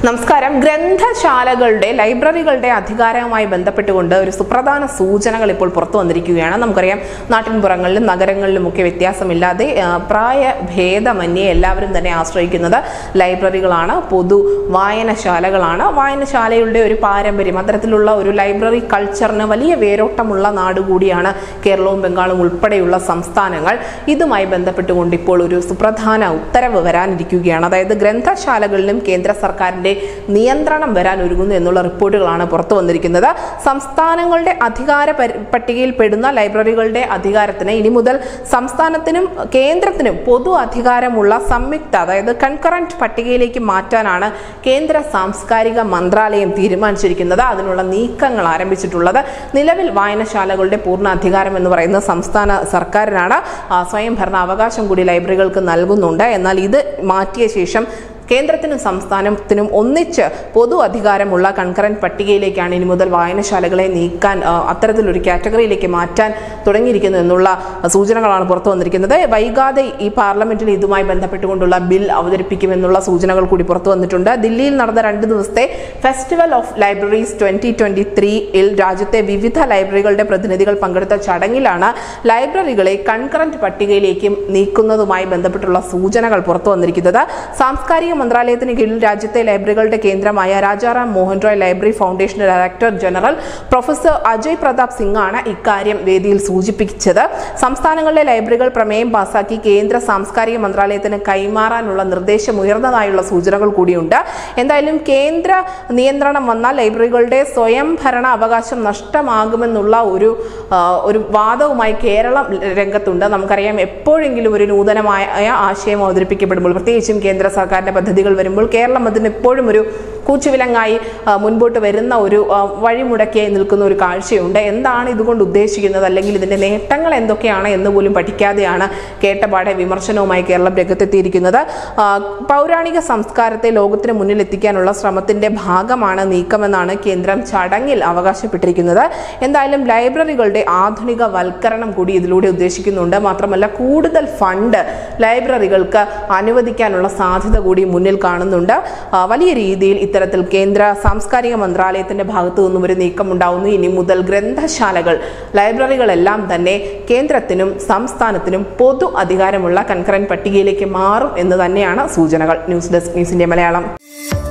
നമസ്കാരം ഗ്രന്ഥശാലകളുടെ ലൈബ്രറികളുടെ അധികാരവുമായി ബന്ധപ്പെട്ടുകൊണ്ട് ഒരു സുപ്രധാന സൂചനകൾ ഇപ്പോൾ പുറത്തു വന്നിരിക്കുകയാണ് നമുക്കറിയാം നാട്ടിൻപുറങ്ങളിലും നഗരങ്ങളിലുമൊക്കെ വ്യത്യാസമില്ലാതെ ആ, പ്രായഭേദമന്യേ എല്ലാവരും തന്നെ ആശ്രയിക്കുന്നത് ലൈബ്രറികളാണ് പൊതു വായനശാലകളാണ് വായനശാലയുടെ ഒരു പാരമ്പര്യം അത്തരത്തിലുള്ള ഒരു ലൈബ്രറി കൾച്ചറിന് വലിയ വേരോട്ടമുള്ള നാട് കൂടിയാണ് കേരളവും ബംഗാളും ഉൾപ്പെടെയുള്ള സംസ്ഥാനങ്ങൾ ഇതുമായി ബന്ധപ്പെട്ടുകൊണ്ട് ഇപ്പോൾ ഒരു സുപ്രധാന ഉത്തരവ് വരാനിരിക്കുകയാണ് അതായത് ഗ്രന്ഥശാലകളിലും കേന്ദ്ര സർക്കാരിന്റെ നിയന്ത്രണം വരാൻ ഒരുങ്ങുന്നു എന്നുള്ള റിപ്പോർട്ടുകളാണ് പുറത്തു വന്നിരിക്കുന്നത് സംസ്ഥാനങ്ങളുടെ അധികാര പരി- പട്ടികയിൽ പെടുന്ന ലൈബ്രറികളുടെ അധികാരത്തിന് ഇനി മുതൽ സംസ്ഥാനത്തിനും കേന്ദ്രത്തിനും പൊതു അധികാരമുള്ള സംയുക്ത അതായത് കൺകറന്റ് പട്ടികയിലേക്ക് മാറ്റാനാണ് കേന്ദ്ര സാംസ്കാരിക മന്ത്രാലയം തീരുമാനിച്ചിരിക്കുന്നത് അതിനുള്ള നീക്കങ്ങൾ ആരംഭിച്ചിട്ടുള്ളത് നിലവിൽ വായനശാലകളുടെ പൂർണ്ണ അധികാരം എന്ന് പറയുന്നത് സംസ്ഥാന സർക്കാരിനാണ് ആ, സ്വയംഭരണ അവകാശം കൂടി ലൈബ്രറികൾക്ക് നൽകുന്നുണ്ട് എന്നാൽ ഇത് മാറ്റിയ ശേഷം കേന്ദ്രത്തിനും സംസ്ഥാനത്തിനും ഒന്നിച്ച് പൊതു അധികാരമുള്ള കൺകറന്റ് പട്ടികയിലേക്കാണ് ഇനി മുതൽ വായനശാലകളെ നീക്കാൻ ആ, അത്തരത്തിലൊരു കാറ്റഗറിയിലേക്ക് മാറ്റാൻ തുടങ്ങിയിരിക്കുന്നു എന്നുള്ള സൂചനകളാണ് പുറത്തു വന്നിരിക്കുന്നത് വൈകാതെ ഈ പാർലമെന്റിൽ ഇതുമായി ബന്ധപ്പെട്ടുകൊണ്ടുള്ള ബിൽ അവതരിപ്പിക്കുമെന്നുള്ള സൂചനകൾ കൂടി പുറത്തു വന്നിട്ടുണ്ട് ദില്ലിയിൽ നടന്ന രണ്ട് ദിവസത്തെ festival of libraries twenty twenty ത്രീയിൽ രാജ്യത്തെ വിവിധ ലൈബ്രറികളുടെ പ്രതിനിധികൾ പങ്കെടുത്ത ചടങ്ങിലാണ് ലൈബ്രറികളെ കൺകറന്റ് പട്ടികയിലേക്ക് നീക്കുന്നതുമായി ബന്ധപ്പെട്ടുള്ള സൂചനകൾ പുറത്തു വന്നിരിക്കുന്നത് സാംസ്കാരിക മന്ത്രാലയത്തിന് കീഴിൽ രാജ്യത്തെ ലൈബ്രറികളുടെ കേന്ദ്രമായ Rajaram Mohan Roy library foundation director general professor Ajay Pratap Singh ആണ് ഇക്കാര്യം വേദിയിൽ സൂചിപ്പിച്ചത് സംസ്ഥാനങ്ങളിലെ ലൈബ്രറികൾ പ്രമേയം പാസാക്കി കേന്ദ്ര സാംസ്കാരിക മന്ത്രാലയത്തിന് കൈമാറാനുള്ള നിർദ്ദേശം ഉയർന്നതായുള്ള സൂചനകൾ കൂടിയുണ്ട് എന്തായാലും കേന്ദ്ര നിയന്ത്രണം വന്നാൽ ലൈബ്രറികളുടെ സ്വയം ഭരണ അവകാശം നഷ്ടമാകുമെന്നുള്ള ഒരു ആ, ഒരു വാദവുമായി കേരളം രംഗത്തുണ്ട് നമുക്കറിയാം എപ്പോഴെങ്കിലും ഒരു നൂതനമായ ആശയം അവതരിപ്പിക്കപ്പെടുമ്പോൾ പ്രത്യേകിച്ചും കേന്ദ്ര സർക്കാരിന്റെ പദ്ധതികൾ വരുമ്പോൾ കേരളം അതിന് എപ്പോഴും ഒരു കൂച്ചുവിലങ്ങായി ആ, മുൻപോട്ട് വരുന്ന ഒരു ആ, വഴിമുടക്കിയായി നിൽക്കുന്ന ഒരു കാഴ്ചയുണ്ട് എന്താണ് ഇതുകൊണ്ട് ഉദ്ദേശിക്കുന്നത് അല്ലെങ്കിൽ ഇതിന്റെ നേട്ടങ്ങൾ എന്തൊക്കെയാണ് എന്ന് പോലും പഠിക്കാതെയാണ് കേട്ടപാടെ വിമർശനവുമായി കേരളം രംഗത്തെത്തിയിരിക്കുന്നത് ആ, പൗരാണിക സംസ്കാരത്തെ ലോകത്തിന് മുന്നിൽ എത്തിക്കാനുള്ള ശ്രമത്തിന്റെ ഭാഗമാണ് നീക്കമെന്നാണ് കേന്ദ്രം ചടങ്ങിൽ അവകാശപ്പെട്ടിരിക്കുന്നത് എന്തായാലും ലൈബ്രറികളുടെ ആധുനിക വൽക്കരണം കൂടി ഇതിലൂടെ ഉദ്ദേശിക്കുന്നുണ്ട് മാത്രമല്ല കൂടുതൽ ഫണ്ട് ലൈബ്രറികൾക്ക് അനുവദിക്കാനുള്ള സാധ്യത കൂടി മുന്നിൽ കാണുന്നുണ്ട് ആ, വലിയ രീതിയിൽ ഇത്തരത്തിൽ കേന്ദ്ര സാംസ്കാരിക മന്ത്രാലയത്തിന്റെ ഭാഗത്തു നിന്നും ഒരു നീക്കം ഉണ്ടാവുന്നു ഇനി മുതൽ ഗ്രന്ഥശാലകൾ ലൈബ്രറികളെല്ലാം തന്നെ കേന്ദ്രത്തിനും സംസ്ഥാനത്തിനും പൊതു അധികാരമുള്ള കൺകറന്റ് പട്ടികയിലേക്ക് മാറും എന്ന് തന്നെയാണ് സൂചനകൾ ന്യൂസ് ഡെസ്ക് ന്യൂസിന്റെ മലയാളം